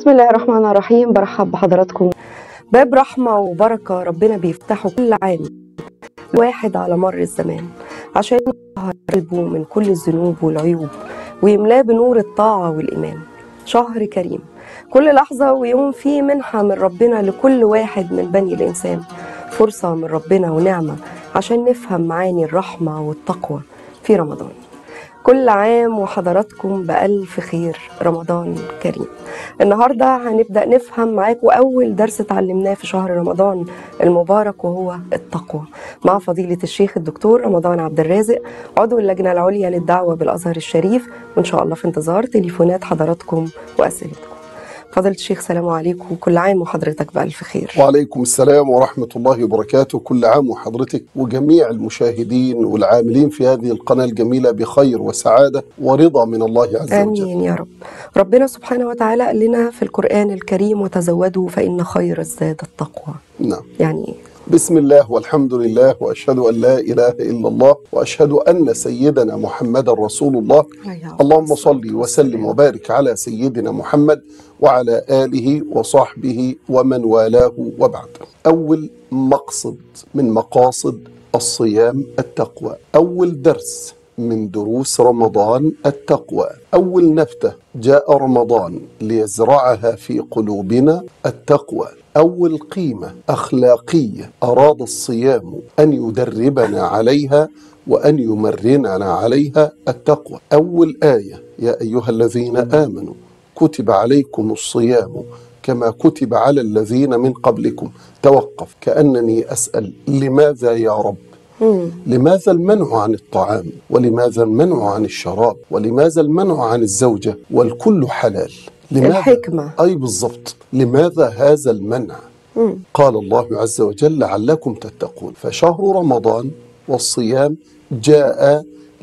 بسم الله الرحمن الرحيم برحب بحضراتكم باب رحمة وبركة ربنا بيفتحه كل عام واحد على مر الزمان عشان يطهر قلبه من كل الذنوب والعيوب ويملاه بنور الطاعة والإيمان شهر كريم كل لحظة ويوم فيه منحة من ربنا لكل واحد من بني الإنسان فرصة من ربنا ونعمة عشان نفهم معاني الرحمة والتقوى في رمضان كل عام وحضراتكم بألف خير رمضان كريم النهاردة هنبدأ نفهم معاكم أول درس اتعلمناه في شهر رمضان المبارك وهو التقوى مع فضيلة الشيخ الدكتور رمضان عبد الرازق عضو اللجنة العليا للدعوة بالأزهر الشريف وإن شاء الله في انتظار تليفونات حضراتكم وأسئلتكم فضيلة الشيخ سلام عليكم كل عام وحضرتك بألف خير وعليكم السلام ورحمة الله وبركاته كل عام وحضرتك وجميع المشاهدين والعاملين في هذه القناة الجميلة بخير وسعادة ورضا من الله عز وجل آمين يا رب ربنا سبحانه وتعالى قال لنا في القرآن الكريم وتزودوا فإن خير الزاد التقوى نعم يعني إيه؟ بسم الله والحمد لله وأشهد أن لا إله إلا الله وأشهد أن سيدنا محمد رسول الله اللهم صل وسلم وبارك على سيدنا محمد وعلى آله وصحبه ومن والاه وبعد أول مقصد من مقاصد الصيام التقوى أول درس من دروس رمضان التقوى أول نبتة جاء رمضان ليزرعها في قلوبنا التقوى أول قيمة أخلاقية أراد الصيام أن يدربنا عليها وأن يمرننا عليها التقوى أول آية يا أيها الذين آمنوا كتب عليكم الصيام كما كتب على الذين من قبلكم توقف كأنني أسأل لماذا يا رب مم. لماذا المنع عن الطعام ولماذا المنع عن الشراب ولماذا المنع عن الزوجة والكل حلال لماذا؟ الحكمة. أي بالضبط لماذا هذا المنع مم. قال الله عز وجل لعلكم تتقون فشهر رمضان والصيام جاء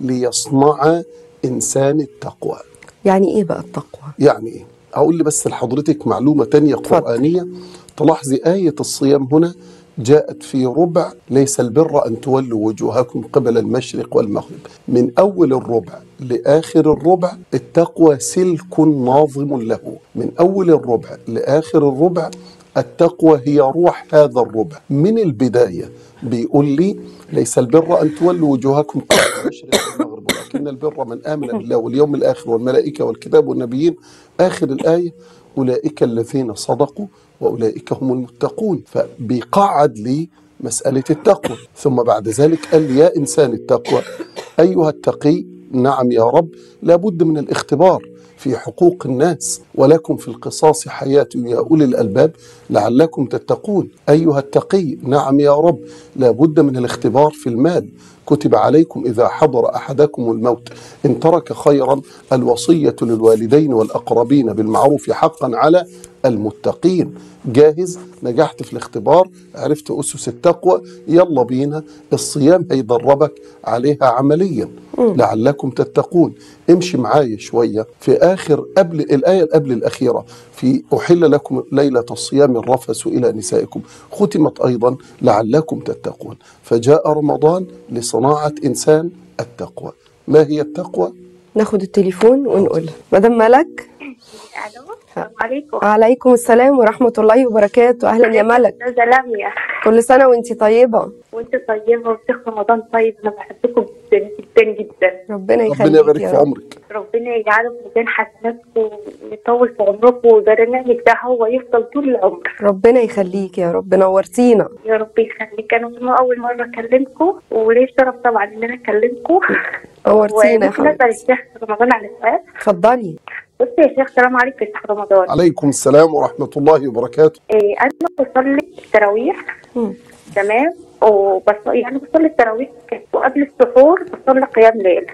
ليصنع إنسان التقوى يعني إيه بقى التقوى يعني ايه؟ اقول لي بس لحضرتك معلومه تانية اتفضل. قرانيه تلاحظي ايه الصيام هنا جاءت في ربع ليس البر ان تولوا وجوهكم قبل المشرق والمغرب من اول الربع لاخر الربع التقوى سلك ناظم له من اول الربع لاخر الربع التقوى هي روح هذا الربع من البدايه بيقول لي ليس البر ان تولوا وجوهكم قبل المشرق والمغرب ولكن البر من امن بالله واليوم الاخر والملائكه والكتاب والنبيين اخر الايه اولئك الذين صدقوا واولئك هم المتقون فبيقعد لي مساله التقوى ثم بعد ذلك قال لي يا انسان التقوى ايها التقي نعم يا رب لابد من الاختبار في حقوق الناس ولكم في القصاص حياة يا أولي الألباب لعلكم تتقون أيها التقي نعم يا رب لابد من الاختبار في المال كتب عليكم إذا حضر أحدكم الموت إن ترك خيرا الوصية للوالدين والأقربين بالمعروف حقا على المتقين جاهز نجحت في الاختبار عرفت أسس التقوى يلا بينا الصيام هيدربك عليها عمليا لعلكم تتقون امشي معايا شوية في آخر قبل الآية قبل الأخيرة في أحل لكم ليلة الصيام الرفث إلى نسائكم ختمت أيضا لعلكم تتقون فجاء رمضان لصناعة إنسان التقوى ما هي التقوى؟ ناخد التليفون ونقول مدام ملك الو السلام عليكم عليكم السلام ورحمة الله وبركاته أهلا يا ملك استاذه لميا كل سنة وانتي طيبة وانت طيبه وشيخ رمضان طيب انا بحبكم جدا جدا جدا ربنا يخليك ربنا يبارك يا في رب. عمرك ربنا يجعله في ميزان حسناتكم ويطول في عمركم وبرنامج ده هو يفضل طول العمر ربنا يخليك يا رب نورتينا يا رب يخليك انا ما اول مره اكلمكم وليه الشرف طبعا ان انا اكلمكم نورتينا يا وممكن اسال حبيبتي الشيخ رمضان على سؤال اتفضلي بصي يا شيخ سلام عليكم يا شيخ رمضان عليكم السلام ورحمة الله وبركاته إيه انا بصلي التراويح مم. تمام وبص يعني بصلي التراويح وقبل السحور بصلي قيام ليل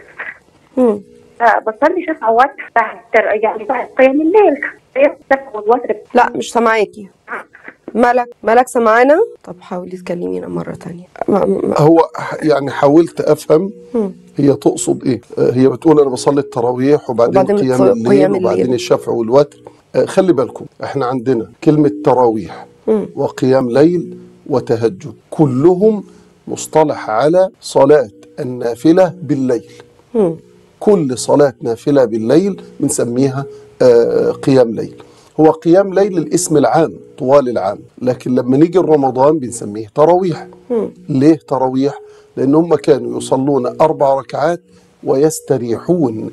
مم. بصلي شفع وتر بعد التر- يعني بعد قيام الليل قيام الشفع والوتر لا مش سامعاكي ملك ملك سمعانا طب حاولي تكلمينا مرة تانية ما ما هو ح- يعني حاولت أفهم مم. هي تقصد إيه آه، هي بتقول أنا بصلي التراويح وبعدين, وبعدين قيام بتصلي الليل قيام وبعدين الليل. الشفع والوتر آه، خلي بالكم احنا عندنا كلمة تراويح مم. وقيام ليل وتهجد كلهم مصطلح على صلاة النافلة بالليل مم. كل صلاة نافلة بالليل بنسميها آه، قيام ليل هو قيام ليل الاسم العام طوال العام لكن لما نيجي رمضان بنسميه تراويح ليه تراويح لان هم كانوا يصلون اربع ركعات ويستريحون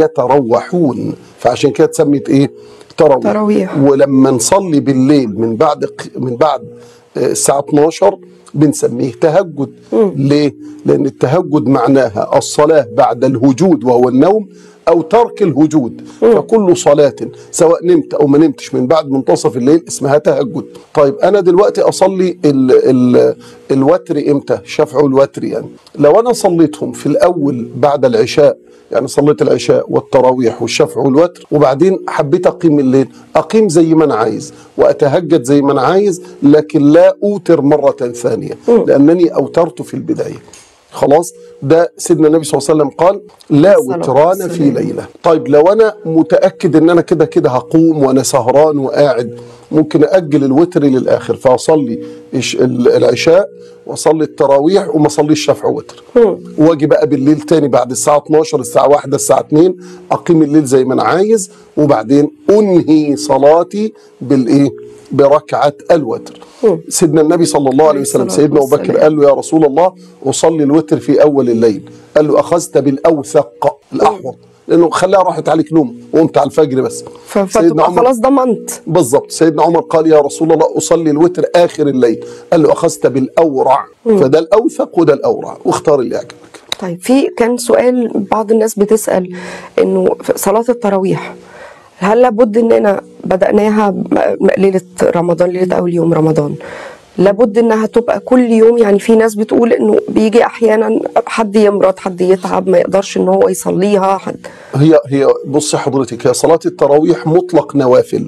يتروحون فعشان كده اتسمت ايه تراويح, تراويح. ولما نصلي بالليل من بعد ق- من بعد آه، الساعه 12 بنسميه تهجد ليه لان التهجد معناها الصلاه بعد الهجود وهو النوم او ترك الهجود فكل صلاه سواء نمت او ما نمتش من بعد منتصف الليل اسمها تهجد طيب انا دلوقتي اصلي ال ال الوتر امتى شفع الوتر يعني لو انا صليتهم في الاول بعد العشاء يعني صليت العشاء والتراويح والشفع والوتر وبعدين حبيت اقيم الليل اقيم زي ما انا عايز واتهجد زي ما انا عايز لكن لا اوتر مره ثانيه لانني اوترت في البدايه خلاص ده سيدنا النبي صلى الله عليه وسلم قال لا الصلاة وتران في والسلام. ليله طيب لو انا متاكد ان انا كده كده هقوم وانا سهران وقاعد ممكن اجل الوتر للاخر فاصلي الش- ال- العشاء واصلي التراويح وما اصليش الشفع وتر واجي بقى بالليل تاني بعد الساعه 12 الساعه 1 الساعه 2 اقيم الليل زي ما انا عايز وبعدين انهي صلاتي بالايه بركعه الوتر سيدنا النبي صلى الله عليه عليه وسلم الصلاة سيدنا ابو بكر والسلام. قال له يا رسول الله اصلي الوتر في اول الليل قال له اخذت بالاوثق الاحوط لانه خلاها راحت عليك نوم وقمت على الفجر بس ف- فتبقى خلاص ضمنت بالضبط سيدنا عمر قال يا رسول الله اصلي الوتر اخر الليل قال له اخذت بالاورع فده الاوثق وده الاورع واختار اللي يعجبك طيب في كان سؤال بعض الناس بتسأل انه في صلاة التراويح هل لابد اننا بدأناها م- م- ليلة رمضان ليلة اول يوم رمضان لابد انها تبقى كل يوم يعني في ناس بتقول انه بيجي احيانا حد يمرض حد يتعب ما يقدرش ان هو يصليها حد هي هي بصي حضرتك هي صلاه التراويح مطلق نوافل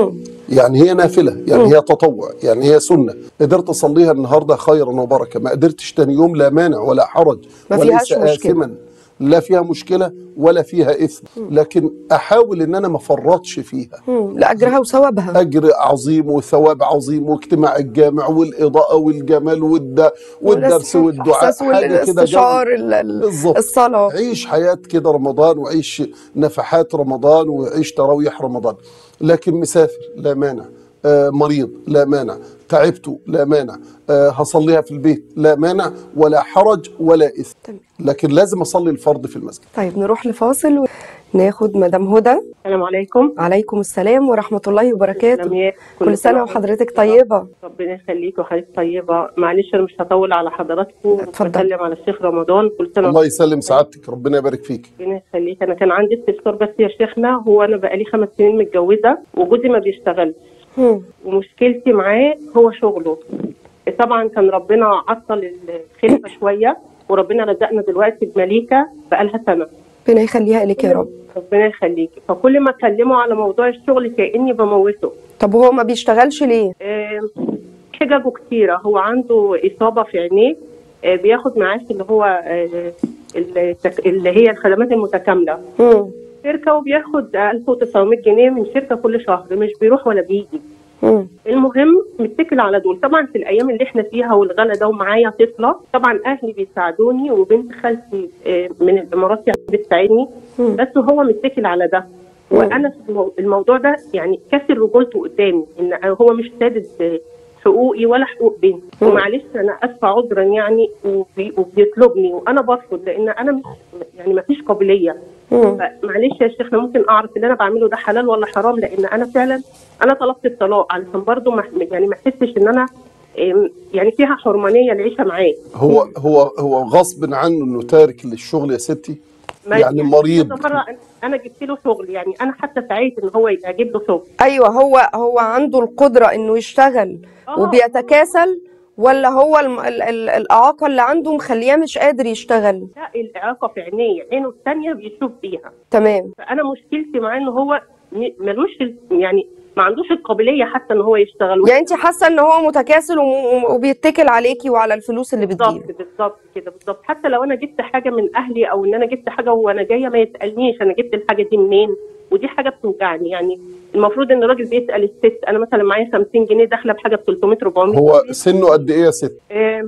يعني هي نافله يعني هي تطوع يعني هي سنه قدرت اصليها النهارده خيرا وبركه ما قدرتش تاني يوم لا مانع ولا حرج ما وليس فيهاش مشكلة. آثما لا فيها مشكله ولا فيها اثم لكن احاول ان انا ما فرطش فيها مم، لاجرها وثوابها اجر عظيم وثواب عظيم واجتماع الجامع والاضاءه والجمال والد والدرس والدعاء والإحساس حاجه كده جو- والاستشعار ال- ال- بالظبط. الصلاة عيش حياة كده رمضان وعيش نفحات رمضان وعيش تراويح رمضان لكن مسافر لا مانع آه مريض لا مانع تعبت لا مانع آه هصليها في البيت لا مانع ولا حرج ولا إثم تمام. لكن لازم أصلي الفرض في المسجد طيب نروح لفاصل وناخد مدام هدى السلام عليكم عليكم السلام ورحمة الله وبركاته لمياء. كل سنة وحضرتك طيبة ربنا يخليك وحضرتك طيبة معلش أنا مش هطول على حضراتكم اتفضل. بتكلم على الشيخ رمضان كل سنة الله يسلم سعادتك ربنا يبارك فيك ربنا يخليك أنا كان عندي استفسار بس يا شيخنا هو أنا بقالي خمس سنين متجوزة وجوزي ما بيشتغلش هم. ومشكلتي معاه هو شغله طبعا كان ربنا عطل الخلفة شوية وربنا رزقنا دلوقتي بمليكة بقالها سنة ربنا يخليها لك يا رب ربنا يخليك فكل ما اكلمه على موضوع الشغل كاني بموته طب هو ما بيشتغلش ليه آم، حججه كتيره هو عنده اصابه في عينيه آه، بياخد معاش اللي هو آه، التك- اللي هي الخدمات المتكامله هم. شركه وبياخد 1900 جنيه من شركه كل شهر مش بيروح ولا بيجي هم. المهم متكل على دول طبعا في الايام اللي احنا فيها والغلا ده ومعايا طفله طبعا اهلي بيساعدوني وبنت خالتي آه، من الامارات يعني بتساعدني مم. بس هو متكل على ده وانا في المو- الموضوع ده يعني كسر رجولته قدامي ان هو مش سادد آه، حقوقي ولا حقوق بنتي مم. ومعلش انا اسفه عذرا يعني وبي- وبيطلبني وانا برفض لان انا مش يعني ما فيش قابليه مم. معلش يا شيخنا ممكن اعرف اللي انا بعمله ده حلال ولا حرام لان انا فعلا انا طلبت الطلاق علشان برضه ما يعني ما احسش ان انا إم، يعني فيها حرمانيه العيشه معاه هو هو هو غصب عنه انه تارك للشغل يا ستي ما- يعني مريض كذا مره أنا- انا جبت له شغل يعني انا حتى سعيت ان هو يبقى اجيب له شغل ايوه هو هو عنده القدرة انه يشتغل آه. وبيتكاسل ولا هو الم... ال... ال... الاعاقة اللي عنده مخليه مش قادر يشتغل لا الاعاقه في عينيه عينه الثانيه بيشوف بيها تمام فانا مشكلتي معاه ان هو م- ملوش ال- يعني ما عندوش القابليه حتى ان هو يشتغل يعني انت حاسة ان هو متكاسل وم... وبيتكل عليكي وعلى الفلوس اللي بالظبط بتجيله بالظبط كده بالظبط حتى لو انا جبت حاجه من اهلي او ان انا جبت حاجه وانا جايه ما يسالنيش انا جبت الحاجه دي منين ودي حاجه بتوجعني يعني المفروض ان الراجل بيسال الست انا مثلا معايا 50 جنيه داخله بحاجه ب 300 400 هو سنه قد ايه يا ست آه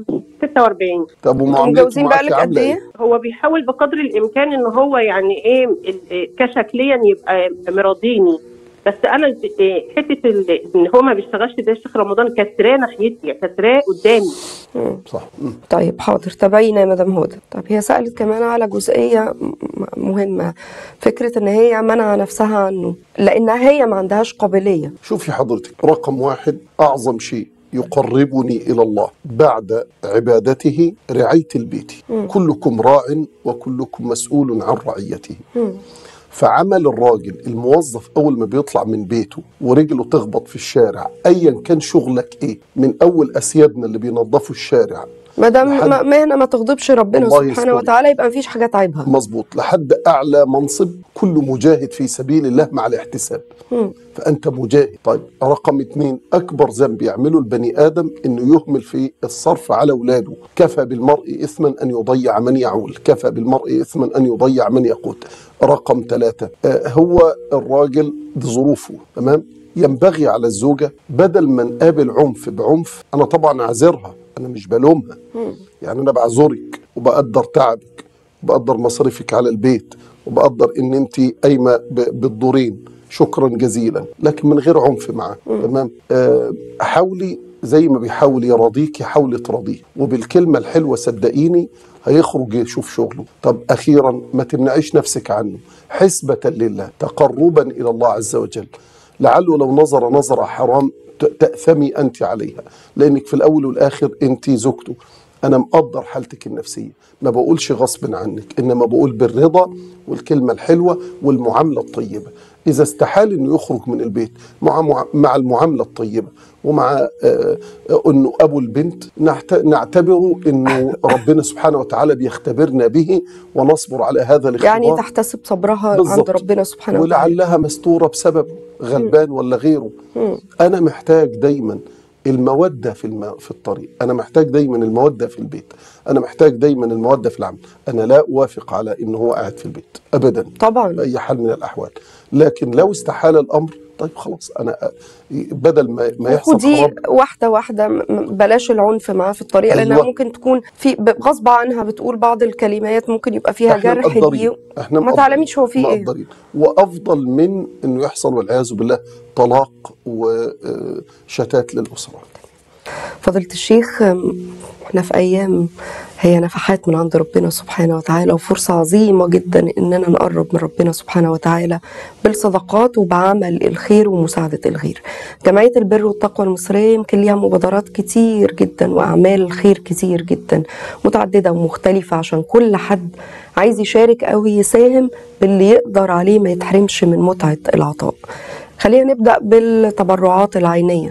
46 طب ومعاملته متجوزين معاك بقالك قد عامله ايه؟ ايه هو بيحاول بقدر الامكان ان هو يعني ايه ال- كشكليا يبقى مراضيني بس انا ب- إيه، حته ال- ان هو ما بيشتغلش ده الشيخ رمضان كسراه ناحيتي كسراه قدامي مم. صح مم. طيب حاضر تابعينا يا مدام هدى طب هي سألت كمان على جزئية م- مهمة فكرة ان هي منع نفسها عنه لانها هي ما عندهاش قابلية شوفي حضرتك رقم واحد أعظم شيء يقربني إلى الله بعد عبادته رعاية البيت كلكم راع وكلكم مسؤول عن رعيته مم. فعمل الراجل الموظف أول ما بيطلع من بيته ورجله تخبط في الشارع أيا كان شغلك إيه من أول أسيادنا اللي بينظفوا الشارع ما دام لحد- ما- مهنة ما تغضبش ربنا الله سبحانه يسترك. وتعالى يبقى مفيش حاجة تعيبها مظبوط لحد أعلى منصب كل مجاهد في سبيل الله مع الاحتساب مم. فأنت مجاهد طيب رقم اثنين أكبر ذنب يعمله البني آدم أنه يهمل في الصرف على أولاده كفى بالمرء إثما أن يضيع من يعول كفى بالمرء إثما أن يضيع من يقوت رقم ثلاثة آه هو الراجل بظروفه تمام ينبغي على الزوجة بدل ما نقابل عنف بعنف أنا طبعا أعذرها أنا مش بلومها يعني أنا بعذرك وبقدر تعبك وبقدر مصاريفك على البيت وبقدر ان انت قايمه ب- بالدورين شكرا جزيلا لكن من غير عنف معاه تمام آه، حاولي زي ما بيحاول يراضيك حاولي تراضيه وبالكلمه الحلوه صدقيني هيخرج يشوف شغله طب اخيرا ما تمنعيش نفسك عنه حسبه لله تقربا الى الله عز وجل لعله لو نظر نظره حرام ت- تأثمي أنت عليها لأنك في الأول والآخر أنت زوجته أنا مقدر حالتك النفسية ما بقولش غصب عنك إنما بقول بالرضا والكلمة الحلوة والمعاملة الطيبة إذا استحال إنه يخرج من البيت مع مع- مع المعاملة الطيبة ومع آه، آه، إنه أبو البنت نعت- نعتبره إنه ربنا سبحانه وتعالى بيختبرنا به ونصبر على هذا الاختبار يعني تحتسب صبرها عند بالظبط. ربنا سبحانه وتعالى ولعلها مستورة بسبب غلبان ولا غيره مم. أنا محتاج دايما المودة في الم... في الطريق أنا محتاج دايما المودة في البيت أنا محتاج دايما المودة في العمل أنا لا أوافق على إن هو قاعد في البيت أبدا طبعا بأي حال من الأحوال لكن لو استحال الأمر طيب خلاص أنا أ- بدل ما, ما يحصل ودي خراب واحده واحده م- م- بلاش العنف معاه في الطريق لانها أيوة. ممكن تكون في ب- غصب عنها بتقول بعض الكلمات ممكن يبقى فيها احنا جرح مقدرين دي احنا ما مقدرين. تعلميش هو فيه ايه مقدرين وافضل من انه يحصل والعياذ بالله طلاق وشتات للاسره فضيلة الشيخ أم، احنا في ايام هي نفحات من عند ربنا سبحانه وتعالى وفرصة عظيمة جدا اننا نقرب من ربنا سبحانه وتعالى بالصدقات وبعمل الخير ومساعدة الغير جمعية البر والتقوى المصرية يمكن ليها مبادرات كتير جدا واعمال الخير كتير جدا متعددة ومختلفة عشان كل حد عايز يشارك او يساهم باللي يقدر عليه ما يتحرمش من متعة العطاء خلينا نبدأ بالتبرعات العينية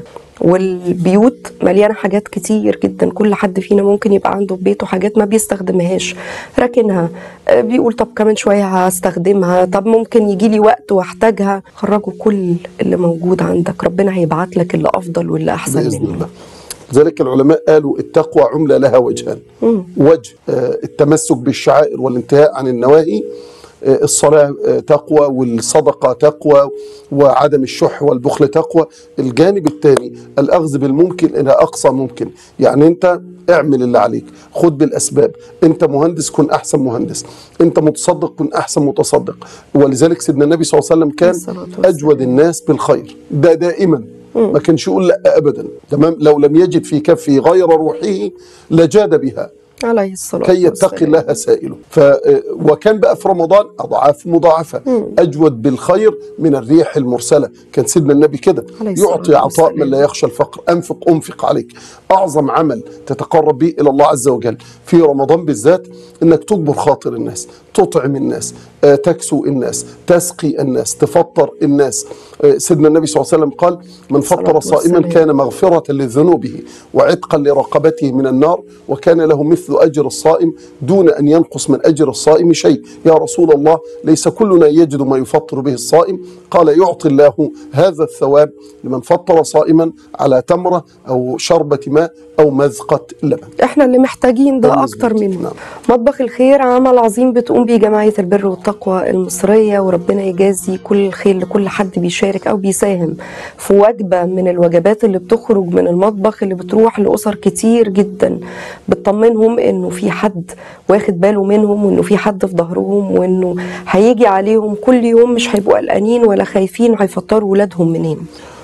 والبيوت مليانة حاجات كتير جدا كل حد فينا ممكن يبقى عنده في بيته حاجات ما بيستخدمهاش راكنها آه، بيقول طب كمان شوية هستخدمها طب ممكن يجي لي وقت واحتاجها خرجوا كل اللي موجود عندك ربنا هيبعت لك اللي أفضل واللي أحسن باذن منه الله لذلك العلماء قالوا التقوى عمله لها وجهان مم. وجه آه، التمسك بالشعائر والانتهاء عن النواهي آه، الصلاة آه، تقوى والصدقة تقوى وعدم الشح والبخل تقوى الجانب الثاني الأخذ بالممكن إلى أقصى ممكن يعني أنت اعمل اللي عليك خد بالأسباب أنت مهندس كن أحسن مهندس أنت متصدق كن أحسن متصدق ولذلك سيدنا النبي صلى الله عليه وسلم كان الصلاة والسلام. أجود الناس بالخير ده دائما ما كانش يقول لا أبدا تمام لو لم يجد في كفه غير روحه لجاد بها عليه الصلاة كي يتقي والسلام. الله سائله ف وكان بقى في رمضان اضعاف مضاعفه اجود بالخير من الريح المرسله كان سيدنا النبي كده عليه الصلاة يعطي عطاء من والسلام. لا يخشى الفقر انفق انفق عليك اعظم عمل تتقرب به الى الله عز وجل في رمضان بالذات انك تجبر خاطر الناس تطعم الناس آه، تكسو الناس تسقي الناس تفطر الناس آه، سيدنا النبي صلى الله عليه وسلم قال من فطر الصلاة صائما والسلام. كان مغفرة لذنوبه وعتقا لرقبته من النار وكان له مثل أجر الصائم دون أن ينقص من أجر الصائم شيء يا رسول الله ليس كلنا يجد ما يفطر به الصائم قال يعطي الله هذا الثواب لمن فطر صائما على تمرة أو شربة ماء أو مذقة لبن احنا اللي محتاجين ده ده اكتر مظبوط. منه نعم. مطبخ الخير عمل عظيم بتقوم بيه جمعية البر والتقوى المصرية وربنا يجازي كل الخير لكل حد بيشارك أو بيساهم في وجبة من الوجبات اللي بتخرج من المطبخ اللي بتروح لأسر كتير جدا بتطمنهم إنه في حد واخد باله منهم وإنه في حد في ظهرهم وإنه هيجي عليهم كل يوم مش هيبقوا قلقانين ولا خايفين هيفطروا ولادهم منين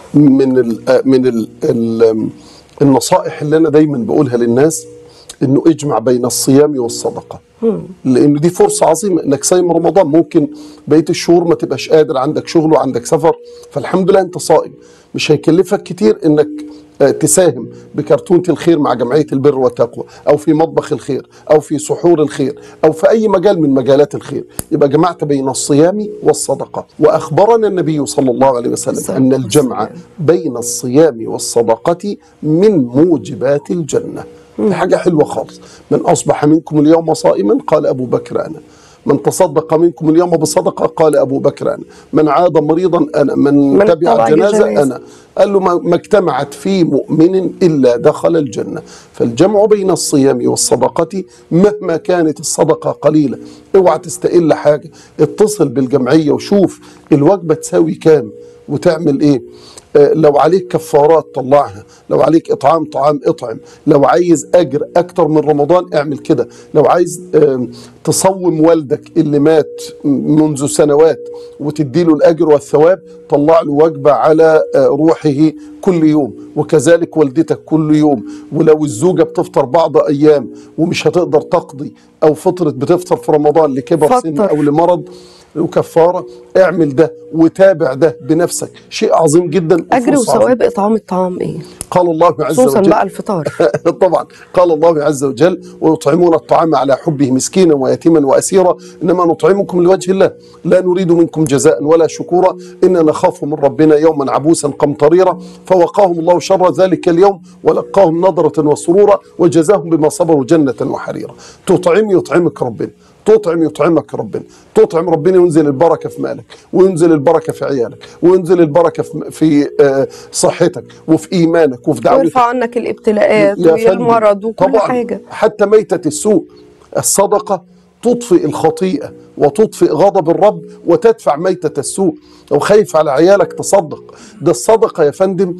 من ال من ال ال النصائح اللي انا دايما بقولها للناس انه اجمع بين الصيام والصدقه لان دي فرصه عظيمه انك صايم رمضان ممكن بقيه الشهور ما تبقاش قادر عندك شغل وعندك سفر فالحمد لله انت صائم مش هيكلفك كتير انك آه، تساهم بكرتونة الخير مع جمعية البر والتقوى أو في مطبخ الخير أو في سحور الخير أو في أي مجال من مجالات الخير يبقى جمعت بين الصيام والصدقة وأخبرنا النبي صلى الله عليه وسلم أن الجمع بين الصيام والصدقة من موجبات الجنة دي حاجة حلوة خالص من أصبح منكم اليوم صائما قال أبو بكر أنا من تصدق منكم اليوم بصدقة قال أبو بكر أنا من عاد مريضا أنا من, من تبع تبع جنازة جنازة. أنا قال له ما ما اجتمعت في مؤمن إلا دخل الجنة فالجمع بين الصيام والصدقة مهما كانت الصدقة قليلة اوعى تستقل حاجة اتصل بالجمعية وشوف الوجبة تساوي كام وتعمل ايه آه، لو عليك كفارات طلعها لو عليك اطعام طعام اطعم لو عايز اجر اكتر من رمضان اعمل كده لو عايز آم، تصوم والدك اللي مات منذ سنوات وتديله الاجر والثواب طلع له وجبه على آه، روحه كل يوم وكذلك والدتك كل يوم ولو الزوجه بتفطر بعض ايام ومش هتقدر تقضي او فطرت بتفطر في رمضان لكبر سن فطر. او لمرض وكفاره اعمل ده وتابع ده بنفسك شيء عظيم جدا أجر وفرصة عظيمة. وثواب إطعام الطعام إيه قال الله عز خصوصا وجل بقى الفطار طبعا قال الله عز وجل ويطعمون الطعام على حبه مسكينا ويتيما واسيرا انما نطعمكم لوجه الله لا نريد منكم جزاء ولا شكورا انا نخاف من ربنا يوما عبوسا قمطريرا فوقاهم الله شر ذلك اليوم ولقاهم نضرة وسرورا وجزاهم بما صبروا جنة وحريرا تطعم يطعمك ربنا تطعم يطعمك ربنا تطعم ربنا ينزل البركة في مالك وينزل البركة في عيالك وينزل البركة في- في آه، صحتك وفي إيمانك وفي دعوتك ويرفع عنك الابتلاءات يا فندم، والمرض وكل طبعا حاجة حتى ميتة السوء الصدقة تطفئ الخطيئة وتطفئ غضب الرب وتدفع ميتة السوء لو خايف على عيالك تصدق ده الصدقة يا فندم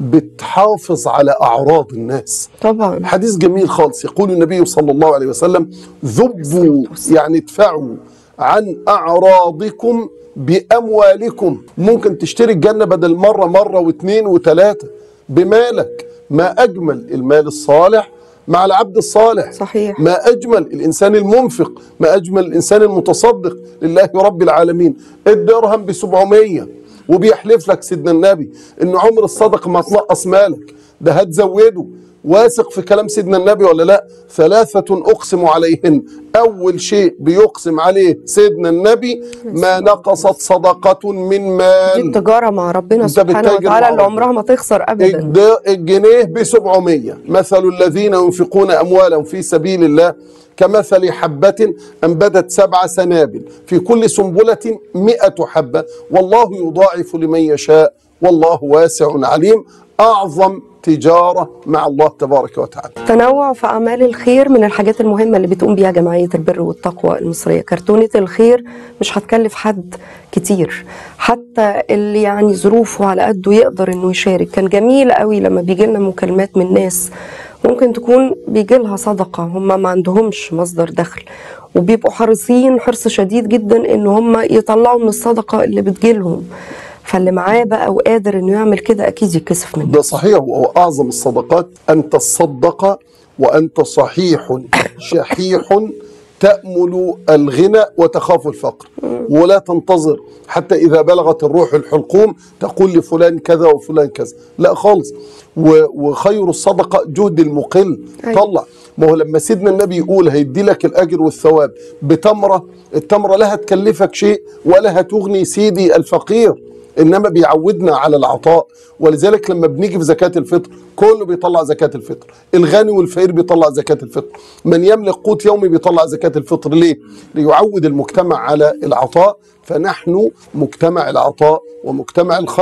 بتحافظ على أعراض الناس طبعا حديث جميل خالص يقول النبي صلى الله عليه وسلم ذبوا يعني ادفعوا عن أعراضكم بأموالكم ممكن تشتري الجنة بدل مرة مرة واثنين وثلاثة بمالك ما أجمل المال الصالح مع العبد الصالح صحيح. ما أجمل الإنسان المنفق ما أجمل الإنسان المتصدق لله رب العالمين الدرهم بسبعمية وبيحلف لك سيدنا النبي إن عمر الصدقة ما تنقص مالك ده هتزوده واثق في كلام سيدنا النبي ولا لا ثلاثة أقسم عليهن أول شيء بيقسم عليه سيدنا النبي ما نقصت صدقة من دي مال التجارة مع ربنا أنت سبحانه بتتاجر وتعالى مع اللي ربنا. عمرها ما تخسر أبدا الد- الجنيه ب 700 مثل الذين ينفقون اموالهم في سبيل الله كمثل حبة أنبتت سبع سنابل في كل سنبلة مئة حبة والله يضاعف لمن يشاء والله واسع عليم أعظم تجارة مع الله تبارك وتعالى التنوع في أعمال الخير من الحاجات المهمة اللي بتقوم بيها جمعية البر والتقوى المصرية كرتونة الخير مش هتكلف حد كتير حتى اللي يعني ظروفه على قده يقدر انه يشارك كان جميل قوي لما بيجي لنا مكالمات من ناس ممكن تكون بيجي لها صدقة هم ما عندهمش مصدر دخل وبيبقوا حريصين حرص شديد جدا ان هم يطلعوا من الصدقة اللي بتجيلهم فاللي معاه بقى وقادر انه يعمل كده اكيد يتكسف منه ده صحيح وهو أعظم الصدقات أن تصدق وأنت صحيح شحيح تأمل الغنى وتخاف الفقر ولا تنتظر حتى إذا بلغت الروح الحلقوم تقول لفلان كذا وفلان كذا لا خالص و- وخير الصدقة جهد المقل أيوة. طلع ما هو لما سيدنا النبي يقول هيدي لك الأجر والثواب بتمرة التمرة لا هتكلفك شيء ولا هتغني سيدي الفقير انما بيعودنا على العطاء ولذلك لما بنيجي في زكاه الفطر كله بيطلع زكاه الفطر الغني والفقير بيطلع زكاه الفطر من يملك قوت يومي بيطلع زكاه الفطر ليه ليعود المجتمع على العطاء فنحن مجتمع العطاء ومجتمع الخير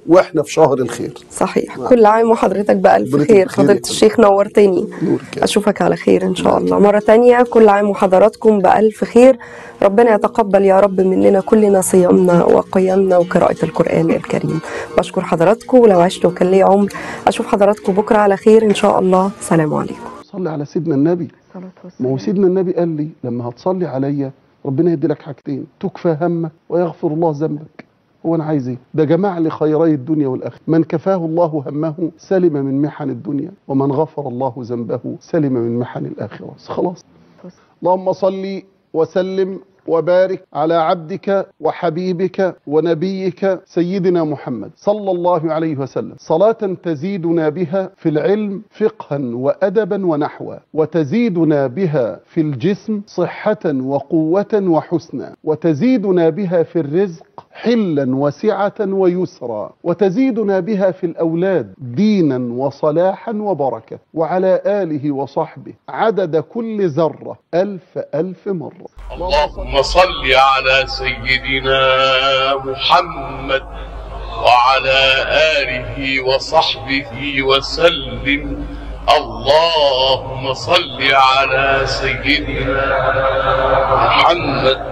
واحنا في شهر الخير صحيح كل عام وحضرتك بألف حضرتك خير بخير فضيلة يا الشيخ نورتني نورك يا أشوفك على خير إن شاء الله مرة تانية كل عام وحضراتكم بألف خير ربنا يتقبل يا رب مننا كلنا صيامنا وقيامنا وقراءة القرآن الكريم بشكر حضراتكم ولو عشت وكان لي عمر أشوف حضراتكم بكرة على خير إن شاء الله سلام عليكم صلي على سيدنا النبي ما هو سيدنا النبي قال لي لما هتصلي عليا ربنا يدي لك حاجتين تكفى همك ويغفر الله ذنبك هو انا عايز ايه ده جمع لي خيري الدنيا والاخره من كفاه الله همه سلم من محن الدنيا ومن غفر الله ذنبه سلم من محن الاخره خلاص اللهم صل وسلم وبارك على عبدك وحبيبك ونبيك سيدنا محمد صلى الله عليه وسلم صلاة تزيدنا بها في العلم فقها وأدبا ونحوا وتزيدنا بها في الجسم صحة وقوة وحسنا وتزيدنا بها في الرزق حلا وسعة ويسرا وتزيدنا بها في الأولاد دينا وصلاحا وبركة وعلى آله وصحبه عدد كل ذرة ألف ألف مرة اللهم صل على سيدنا محمد وعلى آله وصحبه وسلم اللهم صل على سيدنا محمد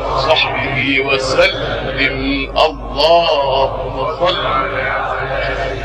وصحبه وسلم اللهم صل